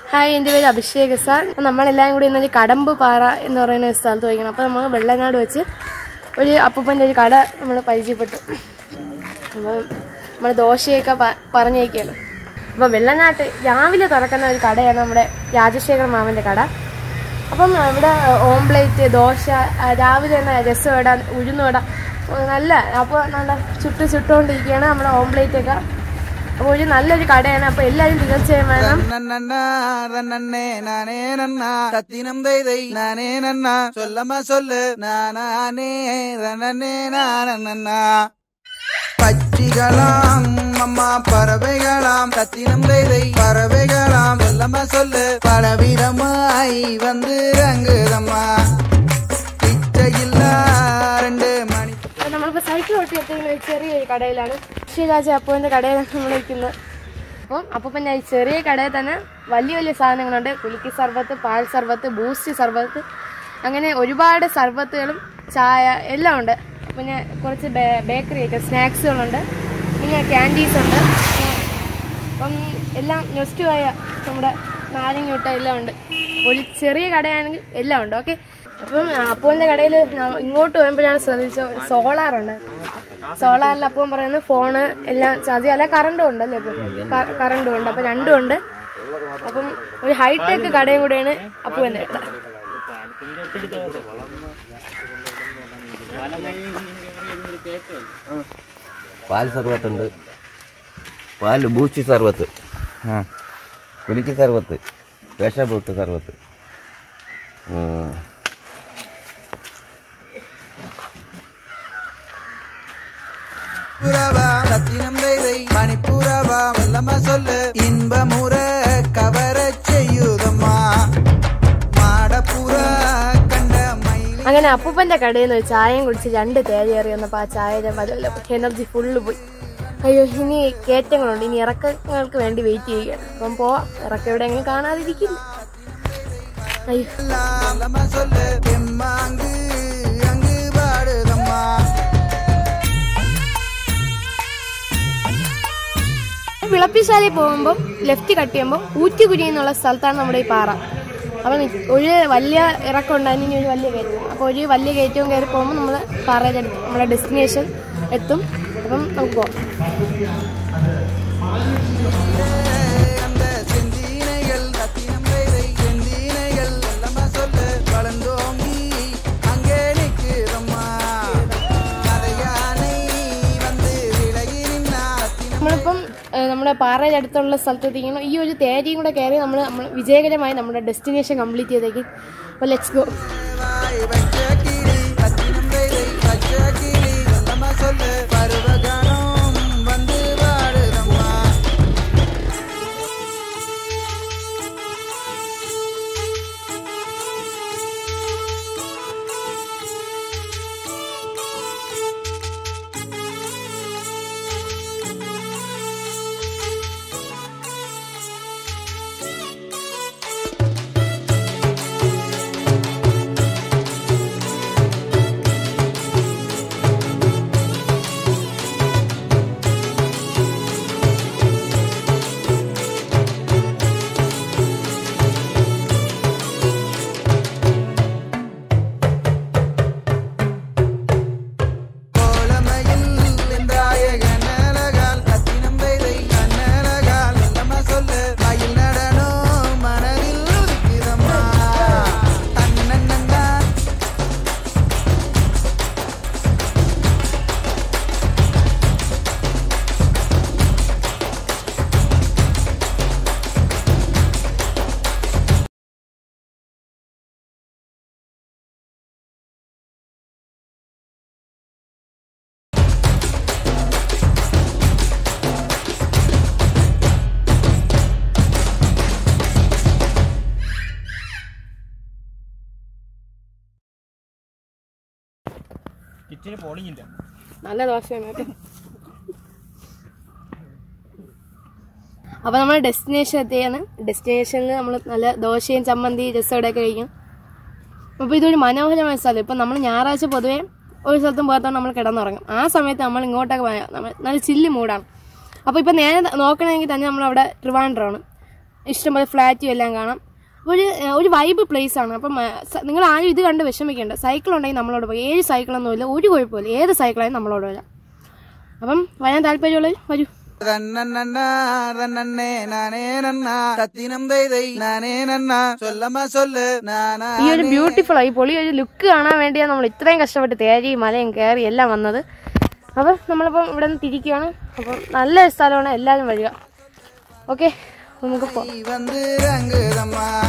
Hi എൻ്റെ പേര് Abhishek sir നമ്മളെല്ലാം കൂടി ഇന്നൊരു കടമ്പ് പാറ എന്ന് പറയുന്ന ഒരു സ്ഥലത്ത് പോയിക്കണം അപ്പോൾ നമ്മൾ വെള്ളനാട് വെച്ച് ഒരു അപ്പൂപ്പൻ്റെ ഒരു കട നമ്മൾ പരിചയപ്പെട്ടു അപ്പോൾ നമ്മൾ ദോശയൊക്കെ പ പറഞ്ഞേക്കാണ് അപ്പോൾ വെള്ളനാട്ട് രാവിലെ തുറക്കുന്ന ഒരു കടയാണ് നമ്മുടെ രാജശേഖർ മാമൻ്റെ കട അപ്പം ഇവിടെ ഓംപ്ലേറ്റ് ദോശ ആ, രാവിലെ തന്നെ രസവട ഉഴുന്നുവട ഓ, നല്ല അപ്പോൾ നല്ല ചുട്ട് ചുട്ടുകൊണ്ടിരിക്കുകയാണ് നമ്മുടെ ഓംപ്ലേറ്റ് ഒക്കെ അപ്പോൾ ഒരു നല്ലൊരു കടയാണ് അപ്പോൾ എല്ലാവരും തീർച്ചയായും വേണം நன்னண்ணா ரன்னண்ணே நானே நன்னா சத்தினம் தைதை நானே நன்னா சொல்லம்மா சொல்லு நானே ரன்னண்ணே நானண்ணா பச்சிகளாம் அம்மா பறவைகளாம் சத்தினம் தைதை பறவைகளாம் சொல்லம்மா சொல்லு பலவிதமாய் வந்து ரங்குதம்மா பிச்சையில்லா ரெண்டு மணி അപ്പോൾ നമ്മളിപ്പോൾ സൈക്കിൾ ഓട്ടി എത്തിക്കുന്ന ഒരു ചെറിയൊരു കടയിലാണ് ശ്രീരാജ അപ്പുവിൻ്റെ കടയിലാണ് നമ്മൾ നിൽക്കുന്നത് അപ്പം അപ്പം ഞാൻ ഈ ചെറിയ കടയിൽ തന്നെ വലിയ വലിയ സാധനങ്ങളുണ്ട് കുലുക്കി സർബത്ത് പാൽ സർബത്ത് ബൂസ്റ്റ് സർബത്ത് അങ്ങനെ ഒരുപാട് സർബത്തുകളും ചായ എല്ലാം ഉണ്ട് പിന്നെ കുറച്ച് ബേ- ബേക്കറി ഐറ്റം സ്നാക്സുകളുണ്ട് പിന്നെ ക്യാൻഡീസ് ഉണ്ട് അപ്പം എല്ലാം നെക്സ്റ്റുമായ നമ്മുടെ നാരങ്ങ ഇട്ട എല്ലാം ഉണ്ട് ഒരു ചെറിയ കടയാണെങ്കിൽ എല്ലാം ഉണ്ട് ഓക്കെ അപ്പം അപ്പൂൻ്റെ കടയിൽ ഇങ്ങോട്ട് വരുമ്പോഴാണ് ശ്രദ്ധിച്ചത് സോളാറുണ്ട് സോളാറിൽ അപ്പം പറയുന്നത് ഫോണ് എല്ലാം ചാർജ് ചെയ്യാം അല്ല കറണ്ടും ഉണ്ടല്ലേ ഇപ്പം കറണ്ടും ഉണ്ട് അപ്പം രണ്ടും ഉണ്ട് അപ്പം ഒരു ഹൈടെക് കടയും കൂടെയാണ് അപ്പൂൻ്റെ കട പാൽ സർവത്തുണ്ട് പാൽ ബൂസ്റ്റ് സർവത്ത് ആ കുലിക്ക് സർവത്ത് വേഷബൂട്ട് സർവത്ത് ഉം. புறவா ரத்தினம் தைதை மணிப்புறவா வல்லம்மா சொல்லு இன்பமுற கவர செய்யுதம்மா മാടപ്പുറ കണ്ട മയിലി അങ്ങനെ അപ്പൂപ്പന്റെ കടയിൽ നിന്ന് ഒരു ചായയും കുടിച്ച് രണ്ട് തേജയേറി വന്നപ്പോൾ ആ ചായയുടെ എനർജി ഫുള്ള് പോയി അയ്യോ ഇനി കയറ്റങ്ങളുണ്ട് ഇനി ഇറക്കങ്ങൾക്ക് വേണ്ടി വെയിറ്റ് ചെയ്യുകയാണ് അപ്പം പോവാം ഇറക്കം എവിടെയെങ്കിലും കാണാതിരിക്കില്ല അയ്യോ வல்லம்மா சொல்லு எம்மாங்கு அங்கு பாடுதம்மா വിളപ്പിശാലയിൽ പോകുമ്പോൾ ലെഫ്റ്റ് കട്ട് ചെയ്യുമ്പോൾ ഊറ്റുകുരി എന്നുള്ള സ്ഥലത്താണ് നമ്മുടെ ഈ പാറ അപ്പം ഒരു വലിയ ഇറക്കം ഉണ്ടായിരുന്നു ഇനി ഒരു വലിയ കയറ്റം അപ്പോൾ ഒരു വലിയ കയറ്റവും കയറി പോകുമ്പോൾ നമ്മൾ പാറയുടെ അടുത്ത് നമ്മുടെ ഡെസ്റ്റിനേഷൻ എത്തും അപ്പം നമുക്ക് പോകാം அந்த செந்தீனைகள் ரத்தினம் தைதை செந்தீனைகள் வல்லம்மா சொல்லு வளர்ந்தோங்கி அங்கே நிற்குதம்மா கதையானை வந்து விலகி நின்னா ரத்தினம் നമ്മളിപ്പം ഏഹ്, നമ്മുടെ പാറയുടെ അടുത്തുള്ള സ്ഥലത്തെത്തിക്കണം ഈ ഒരു തേരിയും കൂടെ കയറി നമ്മൾ നമ്മൾ വിജയകരമായി നമ്മുടെ ഡെസ്റ്റിനേഷൻ കംപ്ലീറ്റ് ചെയ്തേക്കും അപ്പോൾ ലെറ്റ്സ് ഗോ வாய் வச்ச கிளி ரத்தினம் தைதை வச்ச கிளி வல்லம்மா சொல்லு பருவகாலம் வந்து பாடுதம்மா கோலமையில் என்றாய கண்ணழகால் ரத்தினம் தைதை கண்ணழகால் வல்லம்மா சொல்லு மயில் நடனோ மனதில் உதிக்குதம்மா தன்னன்னந்தா കിച്ചന് പോളിങ്ങില്ല നല്ല ദോശയാണ് കേട്ടോ അപ്പോൾ നമ്മൾ ഡെസ്റ്റിനേഷൻ എത്തിയാണ് ഡെസ്റ്റിനേഷനിൽ നമ്മൾ നല്ല ദോശയും ചമ്മന്തി രസമൊക്കെ കഴിക്കും അപ്പോൾ ഇതൊരു മനോഹരമായ സ്ഥലം ഇപ്പം നമ്മൾ ഞായറാഴ്ച പൊതുവേ ഒരു സ്ഥലത്തും പോകാത്തതുകൊണ്ട് നമ്മൾ കിടന്നുറങ്ങും ആ സമയത്ത് നമ്മൾ ഇങ്ങോട്ടൊക്കെ പോയാൽ നമ്മൾ നല്ല ചില്ല് മൂടാണ് അപ്പോൾ ഇപ്പം നേരെ നോക്കണമെങ്കിൽ തന്നെ നമ്മളവിടെ ട്രിവാൻഡ്രമാണ് ഇഷ്ടംപോലെ ഫ്ലാറ്റും എല്ലാം കാണാം ഒരു ഏഹ്, ഒരു വൈബ് പ്ലേസ് ആണ് അപ്പം നിങ്ങൾ ആരും ഇത് കണ്ട് വിഷമിക്കേണ്ട സൈക്കിൾ ഉണ്ടെങ്കിൽ നമ്മളോട് പോയി ഏഴ് സൈക്കിളൊന്നുമില്ല ഒരു കുഴപ്പമില്ല ഏത് സൈക്കിളായും നമ്മളോട് വരാം അപ്പം വരാൻ താല്പര്യമുള്ളവർ വരൂ തന്നണ്ണ തന്നണ്ണേ നാനേ നന്ന തത്തിനം ദൈതൈ നാനേ നന്ന ചൊല്ലമ്മ ചൊല്ല് നാനാ ഈ ഒരു ബ്യൂട്ടിഫുൾ ഈ പൊളി ഒരു ലുക്ക് കാണാൻ വേണ്ടിയാണ് നമ്മൾ ഇത്രയും കഷ്ടപ്പെട്ട് തേരി മലയും കയറി എല്ലാം വന്നത് അപ്പം നമ്മളിപ്പം ഇവിടെ നിന്ന് തിരിക്കുകയാണ് അപ്പം നല്ലൊരു സ്ഥലമാണ് എല്ലാവരും വരിക ഓക്കെ നമുക്ക് പോകാം வந்து ரங்குதம்மா